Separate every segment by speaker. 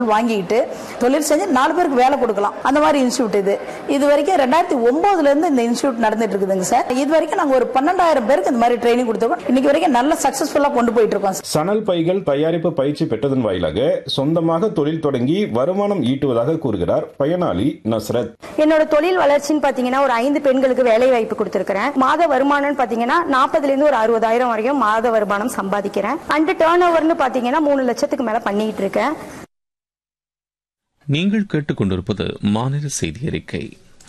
Speaker 1: வாங்கிட்டு தொழில் செஞ்சு நாலு பேருக்கு வேலை கொடுக்கலாம் அந்த மாதிரி இன்ஸ்டியூட் இது இது வரைக்கும் ரெண்டாயிரத்தி ஒன்பதுல இருந்து இந்த இன்ஸ்டியூட் நடந்துட்டு இருக்குதுங்க சார் இது வரைக்கும் நாங்க ஒரு பன்னெண்டாயிரம் பேருக்கு இந்த மாதிரி ட்ரைனிங் கொடுத்துருக்கோம் இன்னைக்கு வரைக்கும் நல்ல சக்சஸ்ஃபுல்லா கொண்டு போயிட்டு இருக்கோம் சார்.
Speaker 2: சணல் பைகள் தயாரிப்பு பயிற்சி பெற்றதன் வாயிலாக சொந்தமாக தொழில் தொடங்கி வருமானம் ஈட்டுவதாக கூறுகிறார் பயனாளி நஸ்ரத்
Speaker 3: என்னோட தொழில் வளர்ச்சின்னு பாத்தீங்கன்னா ஒரு ஐந்து பெண்களுக்கு வேலை வாய்ப்பு கொடுத்திருக்கிறேன் மாத வருமானம்னு பாத்தீங்கன்னா நாற்பதுல இருந்து ஒரு அறுபதாயிரம் வரைக்கும் மாத வருமானம் சம்பாதிக்கிறேன் அண்ட் டேர்ன் ஓவர்னு பாத்தீங்கன்னா மூணு லட்சத்துக்கு மேல பண்ணிட்டு இருக்கேன்
Speaker 4: நீங்கள் கேட்டுக்கொண்டிருப்பது மாநில செய்தி அறிக்கை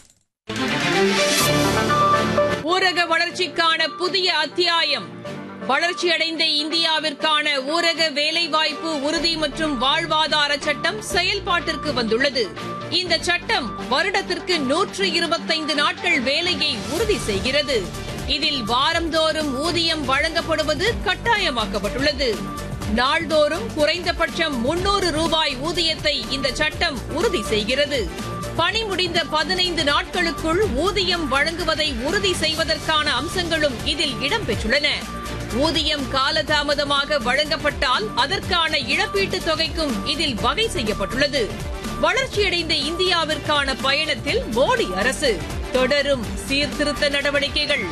Speaker 5: ஊரக வளர்ச்சிக்கான புதிய அத்தியாயம் வளர்ச்சியடைந்த இந்தியாவிற்கான ஊரக வேலைவாய்ப்பு உறுதி மற்றும் வாழ்வாதார சட்டம் செயல்பாட்டிற்கு வந்துள்ளது இந்த சட்டம் வருடத்திற்கு நூற்று இருபத்தைந்து நாட்கள் வேலையை உறுதி செய்கிறது இதில் வாரந்தோறும் ஊதியம் வழங்கப்படுவது கட்டாயமாக்கப்பட்டுள்ளது நாள்தோறும் குறைந்தபட்சம் முன்னூறு ரூபாய் ஊதியத்தை இந்த சட்டம் உறுதி செய்கிறது பணி முடிந்த பதினைந்து நாட்களுக்குள் ஊதியம் வழங்குவதை உறுதி செய்வதற்கான அம்சங்களும் இதில் இடம்பெற்றுள்ளன ஊதியம் காலதாமதமாக வழங்கப்பட்டால் அதற்கான இழப்பீட்டுத் தொகைக்கும் இதில் வகை செய்யப்பட்டுள்ளது வளர்ச்சியடைந்த இந்தியாவிற்கான பயணத்தில் மோடி அரசு தொடரும் சீர்திருத்த நடவடிக்கைகள்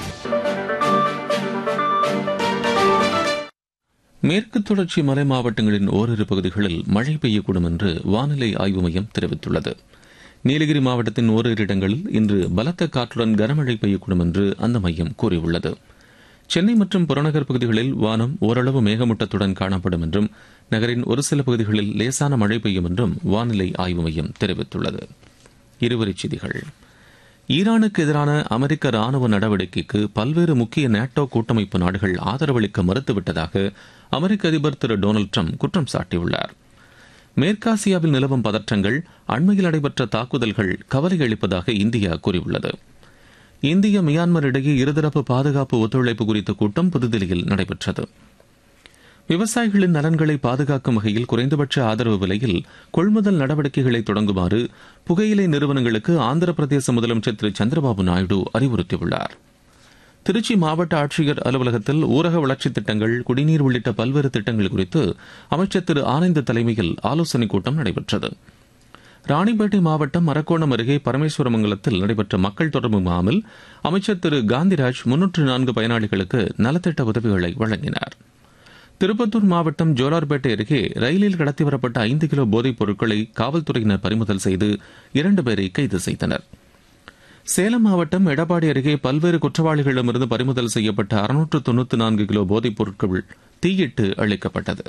Speaker 4: மேற்கு தொடர்ச்சி மலை மாவட்டங்களின் ஓரிரு பகுதிகளில் மழை பெய்யக்கூடும் என்று வானிலை ஆய்வு மையம் தெரிவித்துள்ளது நீலகிரி மாவட்டத்தின் ஓரிரு இடங்களில் இன்று பலத்த காற்றுடன் கனமழை பெய்யக்கூடும் என்று அந்த மையம் கூறியுள்ளது சென்னை மற்றும் புறநகர் பகுதிகளில் வானம் ஓரளவு மேகமூட்டத்துடன் காணப்படும் என்றும் நகரின் ஒரு சில பகுதிகளில் லேசான மழை பெய்யும் என்றும் வானிலை ஆய்வு மையம் தெரிவித்துள்ளது இருவரிச் செய்திகள் ஈரானுக்கு எதிரான அமெரிக்க ராணுவ நடவடிக்கைக்கு பல்வேறு முக்கிய நேட்டோ கூட்டமைப்பு நாடுகள் ஆதரவளிக்க மறுத்துவிட்டதாக அமெரிக்க அதிபர் திரு டொனால்டு ட்ரம்ப் குற்றம் சாட்டியுள்ளார் மேற்காசியாவில் நிலவும் பதற்றங்கள் அண்மையில் நடைபெற்ற தாக்குதல்கள் கவலை அளிப்பதாக இந்தியா கூறியுள்ளது இந்திய மியான்மர் இடையே இருதரப்பு பாதுகாப்பு ஒத்துழைப்பு குறித்த கூட்டம் புதுதில்லியில் நடைபெற்றது விவசாயிகளின் நலன்களை பாதுகாக்கும் வகையில் குறைந்தபட்ச ஆதரவு விலையில் கொள்முதல் நடவடிக்கைகளை தொடங்குமாறு புகையிலை நிறுவனங்களுக்கு ஆந்திர பிரதேச முதலமைச்சர் திரு சந்திரபாபு நாயுடு அறிவுறுத்தியுள்ளார் திருச்சி மாவட்ட ஆட்சியர் அலுவலகத்தில் ஊரக வளர்ச்சித் திட்டங்கள் குடிநீர் உள்ளிட்ட பல்வேறு திட்டங்கள் குறித்து அமைச்சர் திரு ஆனந்த் தலைமையில் ஆலோசனைக் கூட்டம் நடைபெற்றது ராணிப்பேட்டை மாவட்டம் மரக்கோணம் அருகே பரமேஸ்வரமங்கலத்தில் நடைபெற்ற மக்கள் தொடர்பு முகாமில் அமைச்சர் திரு காந்திராஜ் முன்னூற்று நான்கு பயனாளிகளுக்கு நலத்திட்ட உதவிகளை வழங்கினார் திருப்பத்தூர் மாவட்டம் ஜோலார்பேட்டை அருகே ரயிலில் கடத்தி வரப்பட்ட ஐந்து கிலோ போதைப் பொருட்களை காவல்துறையினர் பறிமுதல் செய்து இரண்டு பேரை கைது செய்தனர் சேலம் மாவட்டம் எடப்பாடி அருகே பல்வேறு குற்றவாளிகளிடமிருந்து பறிமுதல் செய்யப்பட்ட அறுநூற்று தொன்னூற்று நான்கு கிலோ போதைப் பொருட்கள் தீயிட்டு அளிக்கப்பட்டது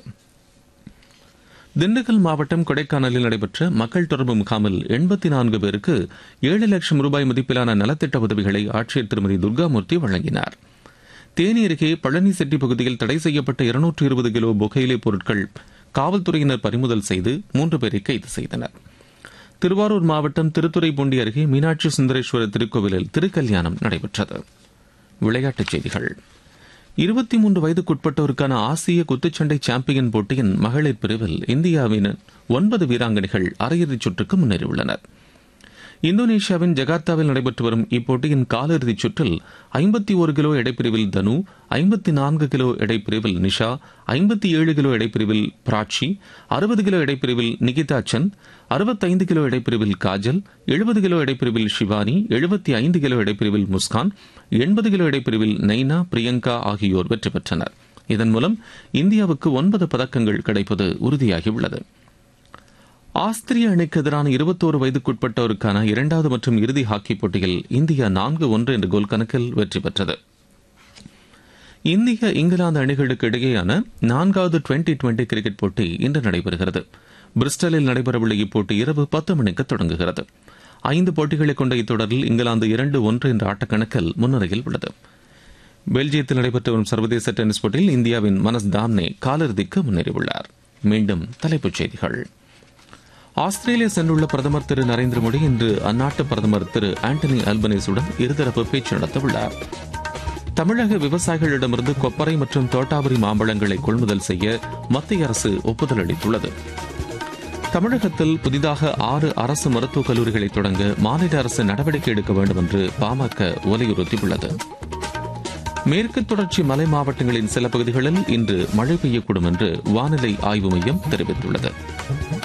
Speaker 4: திண்டுக்கல் மாவட்டம் கொடைக்கானலில் நடைபெற்ற மக்கள் தொடர்பு முகாமில் எண்பத்தி நான்கு பேருக்கு ஏழு லட்சம் ரூபாய் மதிப்பிலான நலத்திட்ட உதவிகளை ஆட்சியர் திருமதி துர்காமூர்த்தி வழங்கினார் தேனி அருகே பழனிசெட்டி பகுதியில் தடை செய்யப்பட்ட இருநூற்று இருபது கிலோ புகையிலை பொருட்கள் காவல்துறையினர் பறிமுதல் செய்து மூன்று பேரை கைது செய்தனர் திருவாரூர் மாவட்டம் திருத்துறைப்பூண்டி அருகே மீனாட்சி சுந்தரேஸ்வரர் திருக்கோவிலில் திருக்கல்யாணம் நடைபெற்றது விளையாட்டுச் செய்திகள் இருபத்தி மூன்று வயதுக்குட்பட்டோருக்கான ஆசிய குத்துச்சண்டை சாம்பியன் போட்டியின் மகளிர் பிரிவில் இந்தியாவின் ஒன்பது வீராங்கனைகள் அரையிறுதிச் சுற்றுக்கு முன்னேறியுள்ளனர் இந்தோனேஷியாவின் ஜகார்த்தாவில் நடைபெற்று வரும் இப்போட்டியின் காலிறுதிச் சுற்றில் ஐம்பத்தி ஒரு கிலோ எடைப்பிரிவில் தனு ஐம்பத்தி நான்கு கிலோ எடைப்பிரிவில் நிஷா ஐம்பத்தி ஏழு கிலோ எடைப்பிரிவில் பிராச்சி அறுபது கிலோ எடைப்பிரிவில் நிகிதா சந்த் அறுபத்தைந்து கிலோ எடைப்பிரிவில் காஜல் எழுபது கிலோ எடைப்பிரிவில் ஷிவானி எழுபத்தி ஐந்து கிலோ எடைப்பிரிவில் முஸ்கான் எண்பது கிலோ எடைப்பிரிவில் நைனா பிரியங்கா ஆகியோர் வெற்றி பெற்றனர் இதன் மூலம் இந்தியாவுக்கு ஒன்பது பதக்கங்கள் கிடைப்பது உறுதியாகியுள்ளது ஆஸ்திரிய அணிக்கு எதிரான இருபத்தோரு வயதுக்குட்பட்டோருக்கான இரண்டாவது மற்றும் இறுதி ஹாக்கி போட்டியில் இந்தியா நான்கு ஒன்று என்ற கோல் கணக்கில் வெற்றி பெற்றது இந்திய இங்கிலாந்து அணிகளுக்கு இடையேயான நான்காவது டுவெண்டி டுவெண்டி கிரிக்கெட் போட்டி இன்று நடைபெறுகிறது பிரிஸ்டலில் நடைபெறவுள்ள இப்போட்டி இரவு பத்து மணிக்கு தொடங்குகிறது ஐந்து போட்டிகளை கொண்ட இத்தொடரில் இங்கிலாந்து இரண்டு ஒன்று என்ற ஆட்டக்கணக்கில் முன்னிலையில் உள்ளது பெல்ஜியத்தில் நடைபெற்று வரும் சர்வதேச டென்னிஸ் போட்டியில் இந்தியாவின் மனஸ் தாம்னே காலிறுதிக்கு முன்னேறியுள்ளார் மீண்டும் தலைப்புச் செய்திகள் ஆஸ்திரேலியா சென்றுள்ள பிரதமர் திரு நரேந்திர மோடி இன்று அந்நாட்டு பிரதமர் திரு ஆண்டனி அல்பனீஸுடன் இருதரப்பு பேச்சு நடத்தவுள்ளார் தமிழக விவசாயிகளிடமிருந்து கொப்பரை மற்றும் தோட்டாவரி மாம்பழங்களை கொள்முதல் செய்ய மத்திய அரசு ஒப்புதல் அளித்துள்ளது தமிழகத்தில் புதிதாக ஆறு அரசு மருத்துவக் கல்லூரிகளை தொடங்க மாநில அரசு நடவடிக்கை எடுக்க வேண்டும் என்று பாமக வலியுறுத்தியுள்ளது மேற்கு தொடர்ச்சி மலை மாவட்டங்களின் சில பகுதிகளில் இன்று மழை பெய்யக்கூடும் என்று வானிலை ஆய்வு மையம் தெரிவித்துள்ளது